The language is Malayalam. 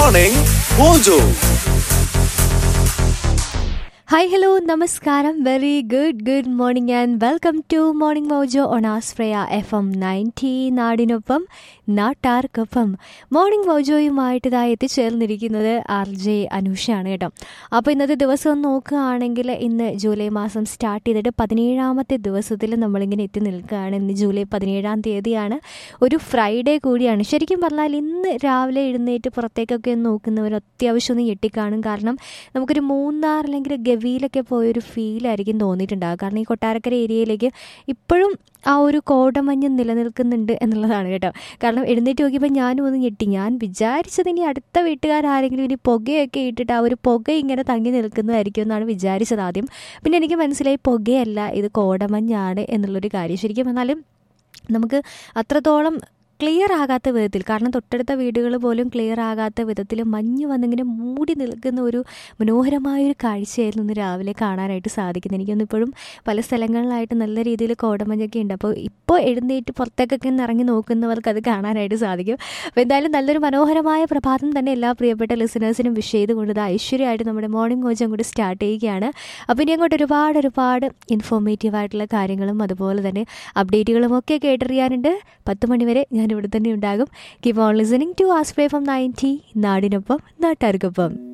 Morning Mojo. ഹായ് ഹലോ നമസ്കാരം very good good morning and welcome to Morning Mojo on Aspraya F M ninety നാടിനൊപ്പം നാട്ടാർക്കൊപ്പം മോർണിംഗ് മോജോയുമായിട്ട് ഇതാ എത്തിച്ചേർന്നിരിക്കുന്നത് ആർ ജെ അനുഷയാണ് കേട്ടോ അപ്പോൾ ഇന്നത്തെ ദിവസം ഒന്ന് നോക്കുകയാണെങ്കിൽ ഇന്ന് ജൂലൈ മാസം സ്റ്റാർട്ട് ചെയ്തിട്ട് പതിനേഴാമത്തെ ദിവസത്തിൽ നമ്മളിങ്ങനെ എത്തി നിൽക്കുകയാണ് ഇന്ന് ജൂലൈ പതിനേഴാം തീയതിയാണ് ഒരു ഫ്രൈഡേ കൂടിയാണ് ശരിക്കും പറഞ്ഞാൽ ഇന്ന് രാവിലെ എഴുന്നേറ്റ് പുറത്തേക്കൊക്കെ ഒന്ന് നോക്കുന്നവർ അത്യാവശ്യം ഒന്ന് ഞെട്ടിക്കാണും കാരണം നമുക്കൊരു മൂന്നാർ അല്ലെങ്കിൽ ഗവിയിലൊക്കെ പോയൊരു ഫീലായിരിക്കും തോന്നിയിട്ടുണ്ടാകുക കാരണം ഈ കൊട്ടാരക്കര ഏരിയയിലേക്ക് ഇപ്പോഴും ആ ഒരു കോടമഞ്ഞ് നിലനിൽക്കുന്നുണ്ട് എന്നുള്ളതാണ് കേട്ടോ കാരണം എഴുന്നേറ്റ് നോക്കിയപ്പോൾ ഞാനും ഒന്ന് ഞെട്ടി ഞാൻ വിചാരിച്ചത് ഇനി അടുത്ത വീട്ടുകാരാരെങ്കിലും ഇനി പുകയൊക്കെ ഇട്ടിട്ട് ആ ഒരു പുക ഇങ്ങനെ തങ്ങി നിൽക്കുന്നതായിരിക്കും എന്നാണ് വിചാരിച്ചത് ആദ്യം പിന്നെ എനിക്ക് മനസ്സിലായി പുകയല്ല ഇത് കോടമഞ്ഞാണ് എന്നുള്ളൊരു കാര്യം ശരിക്കും എന്നാലും നമുക്ക് അത്രത്തോളം ക്ലിയർ ആകാത്ത വിധത്തിൽ കാരണം തൊട്ടടുത്ത വീടുകൾ പോലും ക്ലിയർ ആകാത്ത വിധത്തിൽ മഞ്ഞ് വന്നിങ്ങനെ മൂടി നിൽക്കുന്ന ഒരു മനോഹരമായൊരു കാഴ്ചയായിരുന്നു ഇന്ന് രാവിലെ കാണാനായിട്ട് സാധിക്കുന്നത് എനിക്കൊന്നും ഇപ്പോഴും പല സ്ഥലങ്ങളിലായിട്ട് നല്ല രീതിയിൽ കോടമഞ്ഞൊക്കെ ഉണ്ട് അപ്പോൾ ഇപ്പോൾ എഴുന്നേറ്റ് പുറത്തേക്കൊക്കെ ഒന്ന് ഇറങ്ങി നോക്കുന്നവർക്ക് അത് കാണാനായിട്ട് സാധിക്കും അപ്പോൾ എന്തായാലും നല്ലൊരു മനോഹരമായ പ്രഭാതം തന്നെ എല്ലാ പ്രിയപ്പെട്ട ലിസണേഴ്സിനും വിഷ് ചെയ്തുകൊണ്ട് ഇത് ഐശ്വര്യമായിട്ട് നമ്മുടെ മോർണിംഗ് കോച്ച് കൂടി സ്റ്റാർട്ട് ചെയ്യുകയാണ് അപ്പോൾ ഇനി അങ്ങോട്ട് ഒരുപാട് ഒരുപാട് ഇൻഫോർമേറ്റീവ് ആയിട്ടുള്ള കാര്യങ്ങളും അതുപോലെ തന്നെ അപ്ഡേറ്റുകളും ഒക്കെ കേട്ടറിയാനുണ്ട് പത്ത് മണിവരെ ഞാൻ ഇവിടെ തന്നെ ഉണ്ടാകും keep on listening to Aspray from ninety നാടിനൊപ്പം നാട്ടുകാർക്കൊപ്പം